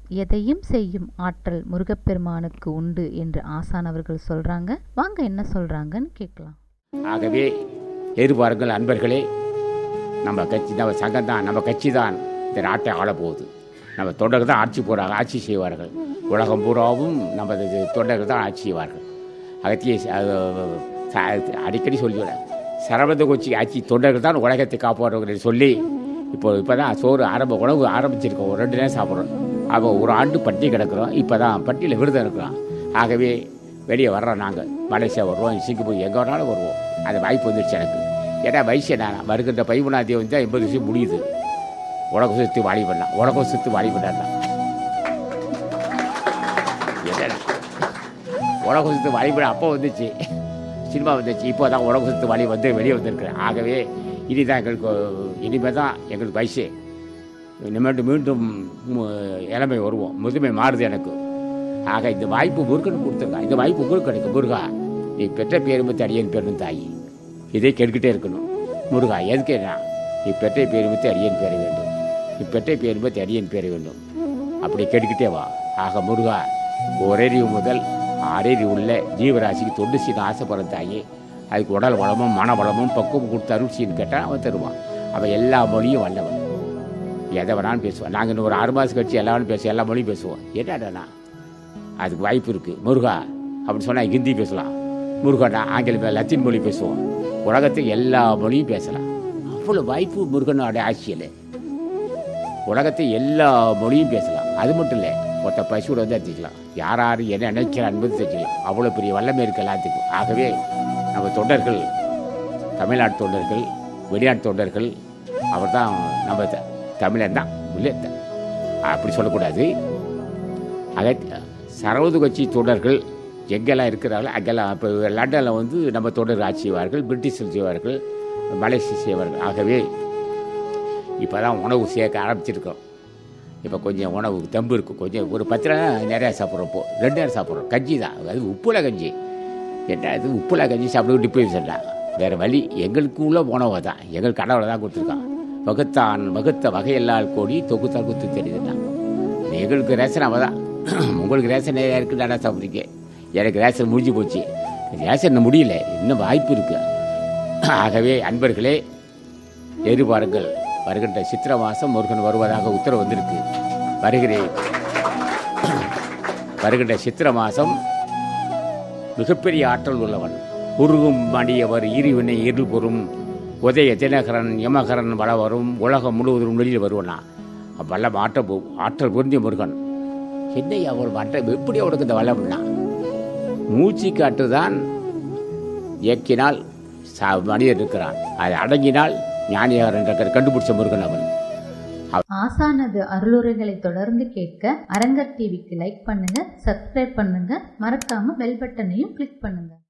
எதையும் செய்யும் ஆற்றல் முருகப்பெருமானுக்கு உண்டு என்று ஆசான் அவர்கள் சொல்றாங்க வாங்க என்ன சொல்றாங்கன்னு கேட்கலாம் ஆகவே எதிர்பாருங்கள் அன்பர்களே நம்ம கட்சி நம்ம சங்கம் தான் நம்ம கட்சி தான் இந்த நாட்டை ஆளப்போகுது நம்ம தொண்டர்கள் தான் ஆட்சி போகிறாங்க ஆட்சி செய்வார்கள் உலகம் பூராவும் நம்ம இது தொண்டர்கள் தான் ஆட்சி செய்வார்கள் அகத்திய ச- அது, ச- அடிக்கடி சொல்லிவிட சரபத கொச்சி ஆட்சி தொண்டர்கள் தான் உலகத்தை காப்பாற்றுவார்கள் சொல்லி இப்போ இப்போ தான் சோறு ஆரம்ப உணவு ஆரம்பிச்சிருக்கோம் ஒரு ரெண்டு நேரம் சாப்பிட்றோம் அப்போ ஒரு ஆண்டு பட்டி கிடக்கிறோம் இப்போ தான் பட்டியில் விருதம் இருக்கிறோம் ஆகவே வெளியே வர்றோம் நாங்கள் மலேசியா வருவோம் சிங்கப்பூர் எங்கே வேணாலும் வருவோம் அந்த வாய்ப்பு வந்துருச்சு எனக்கு ஏன்னா வயசு நான் வருகின்ற பதிமூணாம் தேதி வந்து எண்பது வருஷம் முடியுது உலகம் சுற்றி வாலி பண்ணலாம் உலகம் சுற்றி வாலி பண்ணலாம் என்னடா உலகம் சுற்றி வாலி பண்ண அப்போ வந்துச்சு சினிமா வந்துச்சு இப்போ தான் உலகம் சுற்றி வாலி வந்து வெளியே வந்திருக்கிறேன் ஆகவே இனிதான் எங்களுக்கு இனிமேல் தான் எங்களுக்கு வயசு இனிமேட்டு மீண்டும் மு- இளமை வருவோம் முதுமை மாறுது எனக்கு ஆக இந்த வாய்ப்பு முருகன் கொடுத்துருக்கா இந்த வாய்ப்பு உங்களுக்கு கிடைக்கும் முருகா நீ பெற்ற பேருமத்தை அடியேன் பெரும் தாயி இதை கேட்டுக்கிட்டே இருக்கணும் முருகா எதுக்கு நான் நீ பெற்ற பேருமத்தை அடியேன் பெற வேண்டும் நீ பெற்ற பேருமத்தை அடியேன் பெற வேண்டும் அப்படி கேட்டுக்கிட்டே வா ஆக முருகா ஒரறிவு முதல் ஆறறிவு உள்ள ஜீவராசிக்கு தொண்டு செய்யணும் ஆசைப்படுற தாயே அதுக்கு உடல் வளமும் மன வளமும் பக்குவம் கொடுத்து அருள் செய்யணும் கேட்டால் அவன் தருவான் அவன் எல்லா மொழியும் வல்லவன் எதை வேணாலும் பேசுவான் நாங்கள் இன்னும் ஒரு ஆறு மாதம் கழிச்சு எல்லா வேணும் பேசுவோம் எல்லா மொழியும் பேசுவோம் என்னடாண்ணா அதுக்கு வாய்ப்பு இருக்குது முருகா அப்படின்னு சொன்னால் ஹிந்தி பேசலாம் முருகனா ஆங்கிலம் லத்தீன் மொழி பேசுவோம் உலகத்துக்கு எல்லா மொழியும் பேசலாம் அவ்வளோ வாய்ப்பு முருகனோட ஆட்சியில் உலகத்தை எல்லா மொழியும் பேசலாம் அது மட்டும் இல்லை மொத்த பசுவோட வந்து தெரிஞ்சுக்கலாம் யார் யார் என்ன நினைக்கிறார் என்பது தெரிஞ்சுக்கலாம் அவ்வளோ பெரிய வல்லமை இருக்குது எல்லாத்துக்கும் ஆகவே நம்ம தொண்டர்கள் தமிழ்நாட்டு தொண்டர்கள் வெளிநாட்டு தொண்டர்கள் அவர் தான் நம்ம த- தமிழன் தான் இல்லை த- அப்படி சொல்லக்கூடாது ஆக சரவது கட்சி தொண்டர்கள் எங்கெல்லாம் இருக்கிறார்களோ அங்கெல்லாம் இப்போ லண்டனில் வந்து நம்ம தொடர் ஆட்சி செய்வார்கள் பிரிட்டிஷில் செய்வார்கள் மலேசிய செய்வார்கள் ஆகவே இப்போ தான் உணவு சேர்க்க ஆரம்பிச்சிருக்கோம் இப்போ கொஞ்சம் உணவு தெம்பு இருக்கும் கொஞ்சம் ஒரு பத்து நாள் நிறையா சாப்பிட்றோம் இப்போ ரெண்டு நேரம் சாப்பிட்றோம் கஞ்சி தான் அது உப்புல கஞ்சி என்ன அது உப்புல கஞ்சி சாப்பிட டிப்ரெஷன் தான் வேறு வழி எங்களுக்கு உள்ள உணவு தான் எங்களுக்கு கடவுளை தான் கொடுத்துருக்கான் வகுத்தான் வகுத்த வகையெல்லாம் கோடி தொகுத்தான் குத்து தெரியுதுட்டான் எங்களுக்கு ரேஷன் அவள் தான் உங்களுக்கு ரேஷன் நிறையா இருக்குது நல்லா சாப்பிட்றீங்க எனக்கு ரேஷன் முடிஞ்சு போச்சு ரேஷன் இன்னும் முடியல இன்னும் வாய்ப்பு இருக்கு ஆகவே அன்பர்களே எதிர்பாருங்கள் வருகின்ற சித்திரை மாதம் முருகன் வருவதாக உத்தரவு வந்திருக்கு வருகிறேன் வருகின்ற சித்திரை மாதம் மிகப்பெரிய ஆற்றல் உள்ளவன் உருகும் மடியவர் இருவினை இருள் பொறும் உதய தினகரன் யமகரன் வளவரும் உலகம் முழுவதும் வெளியில் வருவனா வல்லம் ஆற்ற ஆற்றல் பொருந்திய முருகன் என்னை அவள் மற்ற எப்படி அவனுக்கு இந்த வல்லம்னா மூச்சு காற்று தான் இயக்கினால் சா மனிதன் இருக்கிறான் அதை அடங்கினால் ஞானியார் என்ற கண்டுபிடிச்ச முருகன் அவன் ஆசானது அருளுரைகளை தொடர்ந்து கேட்க அரங்கர் டிவிக்கு லைக் பண்ணுங்க சப்ஸ்கிரைப் பண்ணுங்க மறக்காம பெல் பட்டனையும் கிளிக் பண்ணுங்க